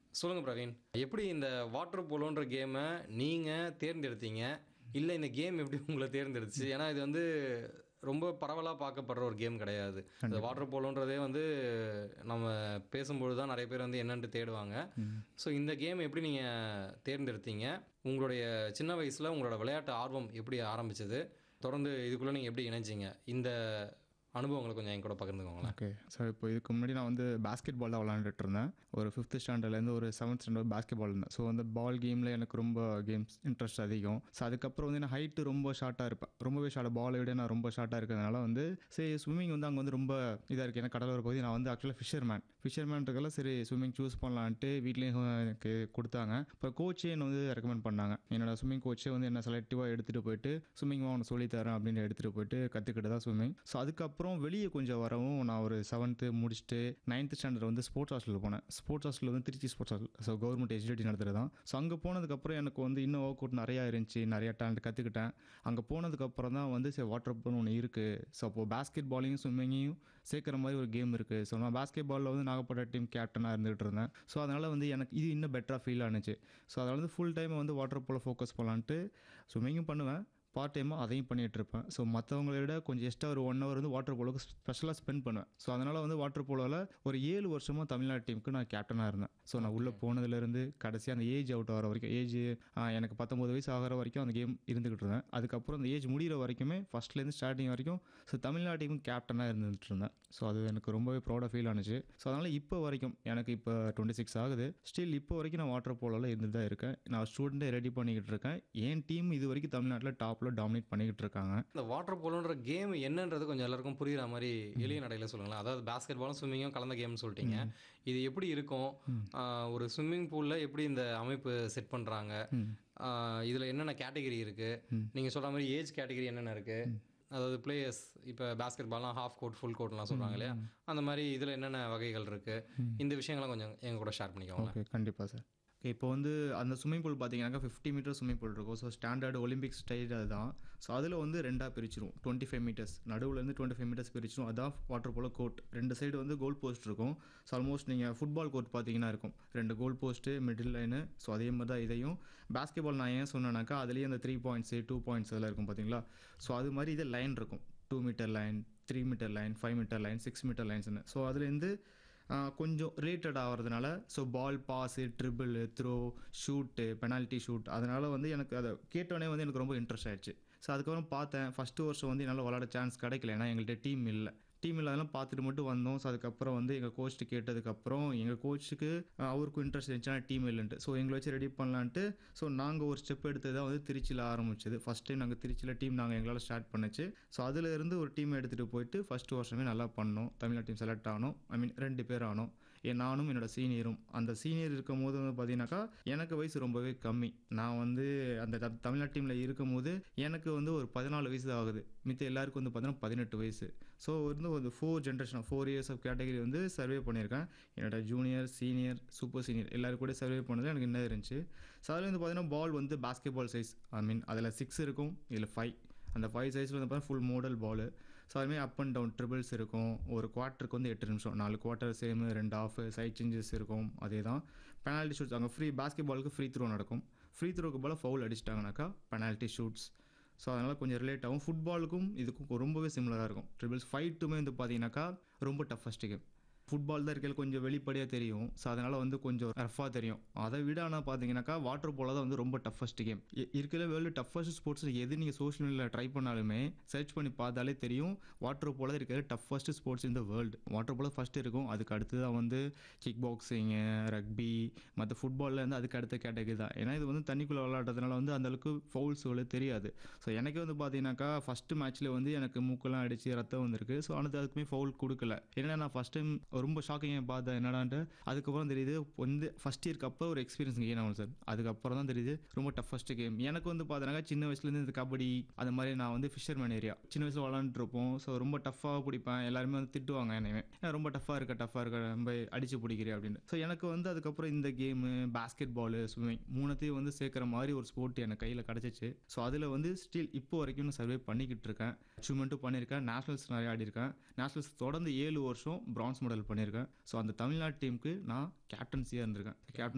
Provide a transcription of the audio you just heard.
சொல்லுங்க பிரவீன் எப்படி இந்த வாட்டர் போலோன்ற கேமை நீங்கள் தேர்ந்தெடுத்தீங்க இல்லை இந்த கேம் எப்படி உங்களை தேர்ந்தெடுத்துச்சு ஏன்னா இது வந்து ரொம்ப பரவலாக பார்க்கப்படுற ஒரு கேம் கிடையாது இந்த வாட்டர் போலோன்றதே வந்து நம்ம பேசும்பொழுது தான் நிறைய பேர் வந்து என்னன்ட்டு தேடுவாங்க ஸோ இந்த கேம் எப்படி நீங்கள் தேர்ந்தெடுத்தீங்க உங்களுடைய சின்ன வயசில் உங்களோட விளையாட்டு ஆர்வம் எப்படி ஆரம்பிச்சது தொடர்ந்து இதுக்குள்ளே நீங்கள் எப்படி இணைஞ்சீங்க இந்த அனுபவங்களை கொஞ்சம் என் கூட பகிர்ந்துக்கோங்களேன் ஓகே சார் இப்போ இதுக்கு முன்னாடி நான் வந்து பாஸ்கெட் பால் தான் விளாண்டுட்டு இருந்தேன் ஒரு ஃபிஃப்த் ஸ்டாண்டர்ட்லேருந்து ஒரு செவன்த் ஸ்டாண்டர்ட் பாஸ்கெட் பால் இருந்தேன் ஸோ அந்த பால் கேமில் எனக்கு ரொம்ப கேம்ஸ் இன்ட்ரெஸ்ட் அதிகம் ஸோ அதுக்கப்புறம் வந்து நான் ஹைட்டு ரொம்ப ஷார்ட்டாக இருப்பேன் ரொம்பவே ஷார்ட்டாக பாலை விட நான் ரொம்ப ஷார்ட்டாக இருக்கிறதுனால வந்து சரி ஸ்விம்மிங் வந்து அங்கே வந்து ரொம்ப இதாக இருக்குது ஏன்னா கடலோர பகுதி நான் வந்து ஆக்சுவலாக ஃபிஷர்மேன் ஃபிஷர்மேன் இருக்கல சரி ஸ்விம்மிங் சூஸ் பண்ணலான்ட்டு வீட்லேயும் எனக்கு கொடுத்தாங்க இப்போ கோச்சே என்னை வந்து ரெக்கமெண்ட் பண்ணாங்க என்னோட ஸ்விம்மிங் கோச்சே வந்து என்ன செலக்டிவாக எடுத்துகிட்டு போயிட்டு ஸ்விம்மிங் அவனை சொல்லித்தரேன் அப்படின்னு எடுத்துகிட்டு போயிட்டு கற்றுக்கிட்டு தான் ஸ்விம்மிங் ஸோ அதுக்கப்புறம் வெளியே கொஞ்சம் வரவும் நான் ஒரு செவன்த்து முடிச்சுட்டு நைன்த் ஸ்டாண்டர்ட் வந்து ஸ்போர்ட்ஸ் ஹாஸ்டலில் போனேன் ஸ்போர்ட்ஸ் ஹாஸ்டல் வந்து Trichy sports hostel so government எஜுகேட்டி நடத்துறது தான் ஸோ அங்கே போனதுக்கப்புறம் எனக்கு வந்து இன்னும் ஒர்க் அவுட் நிறையா இருந்துச்சு நிறையா டேலண்ட் கற்றுக்கிட்டேன் அங்கே போனதுக்கப்புறம் தான் வந்து சரி வாட்டர் போல்னு ஒன்று இருக்குது ஸோ அப்போ பேஸ்கெட் பாலையும் ஸ்விம்மிங்கையும் சேர்க்குற மாதிரி ஒரு கேம் இருக்குது ஸோ நான் பேஸ்கெட் பாலில் வந்து நாகப்பட்டினம் டீம் கேப்டனாக இருந்துகிட்டு இருந்தேன் ஸோ அதனால் வந்து எனக்கு இது இன்னும் பெட்டராக ஃபீல் ஆனுச்சு ஸோ அதனால் வந்து ஃபுல் டைம் வந்து வாட்டர் போல ஃபோக்கஸ் பண்ணலான்ட்டு ஸ்விம்மிங்கும் பண்ணுவேன் பார்ட் டைமாக அதையும் பண்ணிகிட்டு இருப்பேன் ஸோ மற்றவங்கள விட கொஞ்சம் எக்ஸ்ட்ரா ஒரு ஒன் ஹவர் வந்து வாட்டர் போலோக்கு ஸ்பெஷலாக ஸ்பெண்ட் பண்ணுவேன் ஸோ அதனால் வந்து வாட்டர் போலோவில் ஒரு ஏழு வருஷமாக தமிழ்நாடு டீமுக்கு நான் கேப்டனாக இருந்தேன் ஸோ நான் உள்ளே போனதுலேருந்து கடைசி அந்த ஏஜ் அவுட் ஆகிற வரைக்கும் ஏஜ் எனக்கு பத்தொம்பது வயசு ஆகிற வரைக்கும் அந்த கேம் இருந்துக்கிட்டு இருந்தேன் அதுக்கப்புறம் அந்த ஏஜ் முடிகிற வரைக்குமே ஃபஸ்ட்லேருந்து ஸ்டார்டிங் வரைக்கும் ஸோ தமிழ்நாடு டீமுக்கு கேப்டனாக இருந்துகிட்டு இருந்தேன் ஸோ அது எனக்கு ரொம்பவே ப்ரௌடாக ஃபீல் ஆனுச்சு ஸோ அதனால் இப்போ வரைக்கும் எனக்கு இப்போ டுவெண்ட்டி சிக்ஸ் ஆகுது ஸ்டில் இப்போ வரைக்கும் நான் வாட்டர் போலோவில் இருந்து தான் இருக்கேன் நான் ஸ்டூடெண்ட்டே ரெடி பண்ணிக்கிட்டு இருக்கேன் என் டீம் இது வரைக்கும் தமிழ்நாட்டில் டாப்பில் டாமினேட் பண்ணிக்கிட்டு இருக்காங்க இந்த வாட்டர் போலோன்ற கேம் என்னன்றது கொஞ்சம் எல்லாருக்கும் புரியுற மாதிரி எளிய நடையில் சொல்லுங்களேன் அதாவது பாஸ்கெட் பாலும் ஸ்விம்மிங்கும் கலந்த கேம்னு சொல்லிட்டீங்க இது எப்படி இருக்கும் ஆஹ் ஒரு ஸ்விம்மிங் பூலில் எப்படி இந்த அமைப்பு செட் பண்ணுறாங்க இதில் என்னென்ன கேட்டகரி இருக்குது நீங்கள் சொல்கிற மாதிரி ஏஜ் கேட்டகரி என்னென்ன இருக்குது அதாவது பிளேயர்ஸ் இப்போ பாஸ்கெட் பால்லாம் ஹாஃப் கோட் ஃபுல் கோட்லாம் சொல்கிறாங்க இல்லையா அந்த மாதிரி இதில் என்னென்ன வகைகள் இருக்குது இந்த விஷயங்கள்லாம் கொஞ்சம் எங்க கூட ஷேர் பண்ணிக்கோங்களேன் ஓகே கண்டிப்பாக சார் ஓகே இப்போ வந்து அந்த ஸ்விம்மிங் பூல் பார்த்தீங்கன்னாக்கா ஃபிஃப்டி மீட்டர் ஸ்விம்மிங் பூல் இருக்கும் ஸோ ஸ்டாண்டர்ட் ஒலிம்பிக் ஸ்டைல் அதுதான் ஸோ அதில் வந்து ரெண்டாக பிரிச்சிரும் டுவெண்ட்டி ஃபைவ் மீட்டர்ஸ் நடுவுலேருந்து டுவெண்ட்டி ஃபைவ் மீட்டர்ஸ் பிரிச்சிரும் அதான் வாட்டர் போல கோர்ட் ரெண்டு சைடு வந்து கோல் போஸ்ட் இருக்கும் ஸோ ஆல்மோஸ்ட் நீங்கள் ஃபுட்பால் கோர்ட் பார்த்தீங்கன்னா இருக்கும் ரெண்டு goal post middle line so அதே மாதிரி தான் இதையும் பாஸ்கெட் பால் நான் ஏன் சொன்னேனாக்கா அதுலேயே அந்த த்ரீ பாயிண்ட்ஸு டூ பாயிண்ட்ஸ் அதெல்லாம் இருக்கும் பார்த்தீங்களா ஸோ அது மாதிரி இது லைன் இருக்கும் two metre line three metre line five metre line six metre லைன்ஸ்னு ஸோ அதுலேருந்து ஆஹ் கொஞ்சம் ரிலேட்டட் ஆகிறதுனால so ball pass triple throw shoot penalty shoot அதனால் வந்து எனக்கு அதை கேட்டோடனே வந்து எனக்கு ரொம்ப இன்ட்ரெஸ்ட் ஆயிடுச்சு ஸோ அதுக்கப்புறம் பார்த்தேன் ஃபஸ்ட்டு வருஷம் வந்து என்னால் விளாட சான்ஸ் கிடைக்கல ஏன்னா எங்கள்கிட்ட டீம் இல்லை டீம் இல்லாதெல்லாம் பார்த்துட்டு மட்டும் வந்தோம் ஸோ அதுக்கப்புறம் வந்து எங்கள் கோச்ட்டு கேட்டதுக்கப்புறம் எங்கள் கோச்சுக்கு அவருக்கும் இன்ட்ரெஸ்ட் இருந்துச்சுன்னா டீம் இல்லைன்ட்டு ஸோ எங்களை வச்சு ரெடி பண்ணலான்ட்டு ஸோ நாங்கள் ஒரு ஸ்டெப் எடுத்து தான் வந்து திருச்சியில் ஆரம்பிச்சது ஃபஸ்ட் டைம் நாங்கள் திருச்சியில் டீம் நாங்கள் எங்களால் ஸ்டார்ட் பண்ணுச்சு ஸோ அதில் இருந்து ஒரு டீம் எடுத்துகிட்டு போயிட்டு ஃபஸ்ட் வருஷமே நல்லா பண்ணோம் தமிழ்நாடு டீம் செலக்ட் ஆனோம் ஐ மீன் ரெண்டு பேர் ஆனோம் என் நானும் என்னோட சீனியரும் அந்த சீனியர் இருக்கும் போது வந்து பார்த்தீங்கன்னாக்கா எனக்கு வயசு ரொம்பவே கம்மி நான் வந்து அந்த த- தமிழ்நாடு டீமில் இருக்கும் போது எனக்கு வந்து ஒரு பதினாலு வயசு தான் ஆகுது மித்த எல்லாருக்கும் வந்து பார்த்தீங்கன்னா பதினெட்டு வயசு ஸோ வந்து ஒரு four generation four years of category வந்து சர்வே பண்ணியிருக்கேன் என்னோட ஜூனியர் சீனியர் சூப்பர் சீனியர் எல்லாரும் கூட சர்வே பண்ணது எனக்கு என்ன இருந்துச்சு ஸோ அதில் வந்து பார்த்தீங்கன்னா பால் வந்து பாஸ்கெட் பால் சைஸ் ஐ மீன் அதில் சிக்ஸ் இருக்கும் இதில் ஃபைவ் அந்த ஃபைவ் சைஸில் வந்து பார்த்தா ஃபுல் மாடல் பால் ஸோ அதுமாதிரி அப் அண்ட் டவுன் ட்ரிபிள்ஸ் இருக்கும் ஒரு குவார்ட்டருக்கு வந்து எட்டு நிமிஷம் நாலு குவார்ட்டர் சேமு ரெண்டு ஆஃப் சைட் சேஞ்சஸ் இருக்கும் அதே தான் பெனால்ட்டி ஷூட்ஸ் அங்கே ஃப்ரீ பாஸ்கெட் பாலுக்கு ஃப்ரீ த்ரோ நடக்கும் ஃப்ரீ த்ரோக்கு போல் ஃபவுல் அடிச்சிட்டாங்கனாக்கா பெனால்ட்டி ஷூட்ஸ் ஸோ அதனால் கொஞ்சம் ரிலேட் ஆகும் ஃபுட்பாலுக்கும் இதுக்கும் ரொம்பவே சிமிலராக இருக்கும் ட்ரிபிள்ஸ் ஃபைட்டுமே வந்து பார்த்தீங்கன்னாக்கா ரொம்ப டஃபஸ்ட் கேம் ஃபுட்பால் தான் இருக்கையில் கொஞ்சம் வெளிப்படையாக தெரியும் ஸோ அதனால் வந்து கொஞ்சம் ரஃபாக தெரியும் அதை விட ஆனால் பார்த்தீங்கன்னாக்கா வாட்டர் போல தான் வந்து ரொம்ப டஃபஸ்ட் கேம் இருக்கிற வேர்ல்டு டஃபஸ்ட் ஸ்போர்ட்ஸ் எது நீங்கள் சோஷியல் மீடியாவில் ட்ரை பண்ணாலுமே சர்ச் பண்ணி பார்த்தாலே தெரியும் வாட்டர் போல இருக்கிற டஃபஸ்ட் ஸ்போர்ட்ஸ் இந்த வேர்ல்டு வாட்டர் போல ஃபஸ்ட்டு இருக்கும் அதுக்கு அடுத்து தான் வந்து கிக் பாக்ஸிங்கு ரக்பி மற்ற ஃபுட்பாலில் வந்து அதுக்கு அடுத்த கேட்டகரி தான் ஏன்னா இது வந்து தண்ணிக்குள்ளே விளையாடுறதுனால வந்து அந்த அளவுக்கு ஃபவுல்ஸ் தெரியாது ஸோ எனக்கு வந்து பார்த்தீங்கன்னாக்கா ஃபஸ்ட்டு மேட்ச்சில் வந்து எனக்கு மூக்கெல்லாம் அடித்து ரத்தம் வந்திருக்கு ஸோ ஆனால் அதுக்குமே ஃபவுல் கொடுக்கல ஏன்னா நான் ஃபஸ்ட் டைம் ரொம்ப ஷாக்கிங்காக பார்த்தேன் என்னடான்ட்டு அதுக்கப்புறம் தெரியுது வந்து ஃபஸ்ட் இயர்க்கு அப்புறம் ஒரு எக்ஸ்பீரியன்ஸ் கெயின் ஆகும் சார் அதுக்கப்புறம் தான் தெரியுது ரொம்ப டஃபஸ்ட் கேம் எனக்கு வந்து பார்த்தீங்கன்னா சின்ன வயசுலேருந்து இந்த கபடி அந்த மாதிரி நான் வந்து ஃபிஷர்மேன் ஏரியா சின்ன வயசில் விளாண்டுட்டு இருப்போம் ஸோ ரொம்ப டஃப்பாக பிடிப்பேன் எல்லாருமே வந்து திட்டுவாங்க என்னையுமே ஏன்னா ரொம்ப டஃப்பாக இருக்க டஃப்பாக இருக்க ரொம்ப அடிச்சு பிடிக்கிறேன் அப்படின்னு ஸோ எனக்கு வந்து அதுக்கப்புறம் இந்த கேமு பேஸ்கெட் பாலு ஸ்விம்மிங் மூணுத்தையும் வந்து சேர்க்குற மாதிரி ஒரு ஸ்போர்ட் எனக்கு கையில் கிடச்சிச்சு ஸோ அதில் வந்து ஸ்டில் இப்போ வரைக்கும் நான் சர்வே பண்ணிக்கிட்டு இருக்கேன் அச்சீவ்மெண்ட்டும் பண்ணியிருக்கேன் நேஷனல்ஸ் நிறைய ஆடி இருக்கேன் நேஷனல்ஸ் தொடர்ந்து ஏழு வருஷம் பிரான்ஸ் மெடல் பண்ணியிருக்கேன் ஸோ அந்த தமிழ்நாடு டீமுக்கு நான் கேப்டன்சியாக இருந்திருக்கேன் கேப்டன்